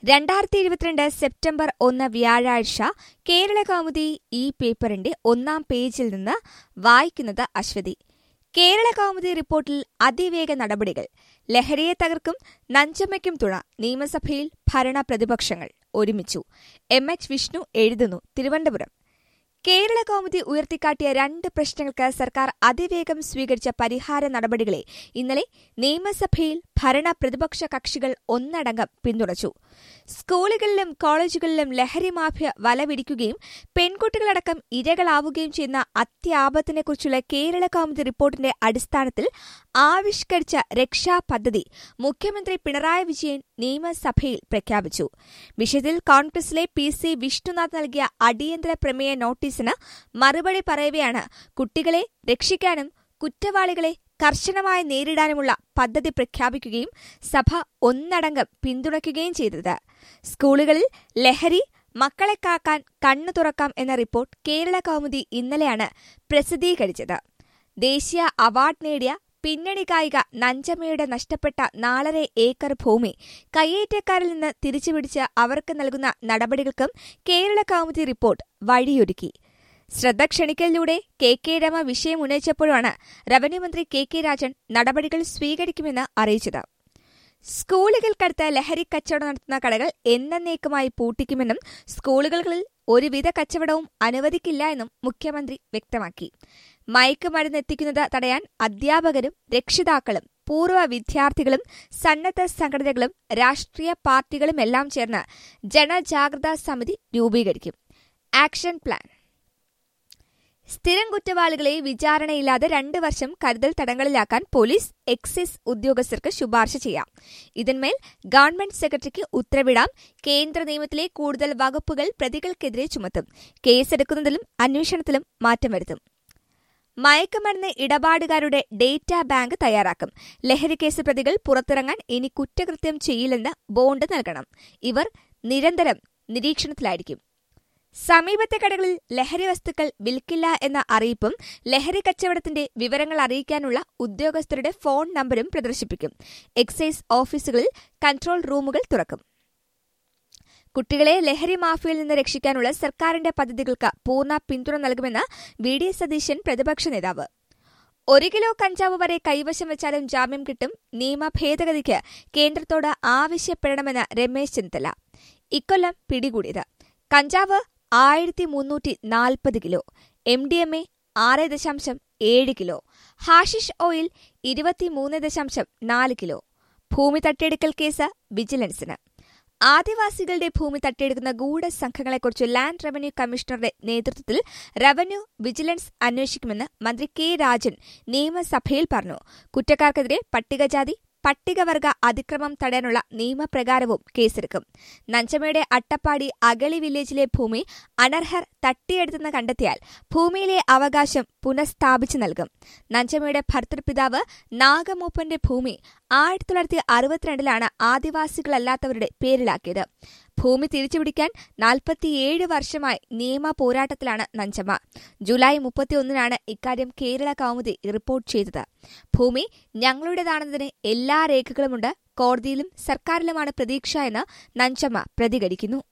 രണ്ടായിരത്തി ഇരുപത്തിരണ്ട് സെപ്റ്റംബർ ഒന്ന് വ്യാഴാഴ്ച കേരള കൗമുദി ഈ പേപ്പറിന്റെ ഒന്നാം പേജിൽ നിന്ന് വായിക്കുന്നത് അശ്വതി കേരള കൗമുദി റിപ്പോർട്ടിൽ അതിവേഗ നടപടികൾ ലഹരിയെ തകർക്കും നഞ്ചമ്മയ്ക്കും തുണ നിയമസഭയിൽ ഭരണ പ്രതിപക്ഷങ്ങൾ ഒരുമിച്ചു എം എച്ച് വിഷ്ണു എഴുതുന്നു തിരുവനന്തപുരം കേരള കൗമുദി ഉയർത്തിക്കാട്ടിയ രണ്ട് പ്രശ്നങ്ങൾക്ക് സർക്കാർ അതിവേഗം സ്വീകരിച്ച പരിഹാര നടപടികളെ ഇന്നലെ നിയമസഭയിൽ ഭരണ പ്രതിപക്ഷ കക്ഷികൾ ഒന്നടങ്കം പിന്തുണച്ചു സ്കൂളുകളിലും കോളേജുകളിലും ലഹരി മാഫിയ വലപിടിക്കുകയും പെൺകുട്ടികളടക്കം ഇരകളാവുകയും ചെയ്യുന്ന അത്യാപത്തിനെക്കുറിച്ചുള്ള കേരള കൗമുദി റിപ്പോർട്ടിന്റെ അടിസ്ഥാനത്തിൽ ആവിഷ്കരിച്ച രക്ഷാ പദ്ധതി മുഖ്യമന്ത്രി പിണറായി വിജയൻ നിയമസഭയിൽ പ്രഖ്യാപിച്ചു വിഷയത്തിൽ കോൺഗ്രസിലെ പി സി വിഷ്ണുനാഥ് നൽകിയ അടിയന്തര പ്രമേയ നോട്ടീസിന് മറുപടി പറയവെയാണ് കുട്ടികളെ രക്ഷിക്കാനും കുറ്റവാളികളെ കർശനമായി നേരിടാനുമുള്ള പദ്ധതി പ്രഖ്യാപിക്കുകയും സഭ ഒന്നടങ്കം പിന്തുണയ്ക്കുകയും ചെയ്തത് സ്കൂളുകളിൽ ലഹരി മക്കളെ കാക്കാൻ കണ്ണു തുറക്കാം എന്ന റിപ്പോർട്ട് കേരള കൗമുദി ഇന്നലെയാണ് പ്രസിദ്ധീകരിച്ചത് ദേശീയ അവാർഡ് നേടിയ പിന്നണി ഗായിക നഞ്ചമ്മയുടെ നഷ്ടപ്പെട്ട നാലര ഏക്കർ ഭൂമി കയ്യേറ്റക്കാരിൽ നിന്ന് തിരിച്ചുപിടിച്ച് അവർക്ക് നൽകുന്ന നടപടികൾക്കും കേരള കൗമുദി റിപ്പോർട്ട് വഴിയൊരുക്കി ശ്രദ്ധ ക്ഷണിക്കലിലൂടെ കെ കെ രമ വിഷയം ഉന്നയിച്ചപ്പോഴാണ് റവന്യൂ മന്ത്രി കെ കെ രാജൻ നടപടികൾ സ്വീകരിക്കുമെന്ന് അറിയിച്ചത് സ്കൂളുകൾക്കടുത്ത് ലഹരി കച്ചവടം നടത്തുന്ന കടകൾ എന്നേക്കുമായി പൂട്ടിക്കുമെന്നും സ്കൂളുകളിൽ ഒരുവിധ കച്ചവടവും അനുവദിക്കില്ല എന്നും മുഖ്യമന്ത്രി വ്യക്തമാക്കി മയക്കുമരുന്ന് എത്തിക്കുന്നത് തടയാൻ അധ്യാപകരും രക്ഷിതാക്കളും പൂർവ്വ വിദ്യാർത്ഥികളും സന്നദ്ധ സംഘടനകളും രാഷ്ട്രീയ പാർട്ടികളുമെല്ലാം ചേർന്ന് ജനജാഗ്രതാ സമിതി രൂപീകരിക്കും ആക്ഷൻ പ്ലാൻ സ്ഥിരം കുറ്റവാളികളെ വിചാരണയില്ലാതെ രണ്ട് വർഷം കരുതൽ തടങ്കലിലാക്കാൻ പോലീസ് എക്സൈസ് ഉദ്യോഗസ്ഥർക്ക് ശുപാർശ ചെയ്യാം ഇതിന്മേൽ ഗവൺമെന്റ് സെക്രട്ടറിക്ക് ഉത്തരവിടാം കേന്ദ്ര നിയമത്തിലെ കൂടുതൽ വകുപ്പുകൾ പ്രതികൾക്കെതിരെ ചുമത്തും കേസെടുക്കുന്നതിലും അന്വേഷണത്തിലും മാറ്റം വരുത്തും മയക്കുമരുന്ന് ഇടപാടുകാരുടെ ഡേറ്റാ ബാങ്ക് തയ്യാറാക്കും ലഹരിക്കേസ് പ്രതികൾ പുറത്തിറങ്ങാൻ ഇനി കുറ്റകൃത്യം ചെയ്യില്ലെന്ന് ബോണ്ട് നൽകണം ഇവർ നിരന്തരം നിരീക്ഷണത്തിലായിരിക്കും സമീപത്തെ കടകളിൽ ലഹരി വസ്തുക്കൾ വിൽക്കില്ല എന്ന അറിയിപ്പും ലഹരി കച്ചവടത്തിന്റെ വിവരങ്ങൾ അറിയിക്കാനുള്ള ഉദ്യോഗസ്ഥരുടെ ഫോൺ നമ്പരും പ്രദർശിപ്പിക്കും എക്സൈസ് ഓഫീസുകളിൽ കൺട്രോൾ റൂമുകൾ തുറക്കും കുട്ടികളെ ലഹരി മാഫിയയിൽ നിന്ന് രക്ഷിക്കാനുള്ള സർക്കാരിന്റെ പദ്ധതികൾക്ക് പൂർണ്ണ പിന്തുണ നൽകുമെന്ന് വി ഡി സതീശൻ പ്രതിപക്ഷ നേതാവ് ഒരു കിലോ കഞ്ചാവ് വരെ കൈവശം വെച്ചാലും ജാമ്യം കിട്ടും നിയമ ഭേദഗതിക്ക് കേന്ദ്രത്തോട് ആവശ്യപ്പെടണമെന്ന് രമേശ് ചെന്നിത്തല ഇക്കൊല്ലം പിടികൂടിയത് കഞ്ചാവ് ആയിരത്തി മുന്നൂറ്റി നാൽപ്പത് kilo M D M A ആറ് ദശാംശം ഏഴ് കിലോ ഹാഷിഷ് ഓയിൽ ഇരുപത്തിമൂന്ന് ദശാംശം നാല് കിലോ ഭൂമി തട്ടിയെടുക്കൽ കേസ് വിജിലൻസിന് ആദിവാസികളുടെ ഭൂമി തട്ടിയെടുക്കുന്ന ഗൂഢസംഘങ്ങളെക്കുറിച്ച് ലാൻഡ് റവന്യൂ കമ്മീഷണറുടെ നേതൃത്വത്തിൽ റവന്യൂ വിജിലൻസ് അന്വേഷിക്കുമെന്ന് മന്ത്രി കെ രാജൻ നിയമസഭയിൽ പറഞ്ഞു കുറ്റക്കാർക്കെതിരെ പട്ടികജാതി പട്ടികവർഗ അതിക്രമം തടയാനുള്ള നിയമപ്രകാരവും കേസെടുക്കും നഞ്ചമ്മയുടെ അട്ടപ്പാടി അഗളി വില്ലേജിലെ ഭൂമി അനർഹർ തട്ടിയെടുത്തെന്ന് കണ്ടെത്തിയാൽ ഭൂമിയിലെ അവകാശം പുനഃസ്ഥാപിച്ചു നൽകും നഞ്ചമ്മയുടെ ഭർത്തൃപിതാവ് നാഗമൂപ്പന്റെ ഭൂമി ആയിരത്തി തൊള്ളായിരത്തി അറുപത്തിരണ്ടിലാണ് ആദിവാസികളല്ലാത്തവരുടെ പേരിലാക്കിയത് ഭൂമി തിരിച്ചുപിടിക്കാൻ നാൽപ്പത്തിയേഴ് വർഷമായി നിയമ പോരാട്ടത്തിലാണ് നഞ്ചമ്മ ജൂലൈ മുപ്പത്തിയൊന്നിനാണ് ഇക്കാര്യം കേരള കൗമുദി റിപ്പോർട്ട് ചെയ്തത് ഭൂമി ഞങ്ങളുടേതാണെന്നതിന് എല്ലാ രേഖകളുമുണ്ട് കോടതിയിലും സർക്കാരിലുമാണ് പ്രതീക്ഷ എന്ന് നഞ്ചമ്മ പ്രതികരിക്കുന്നു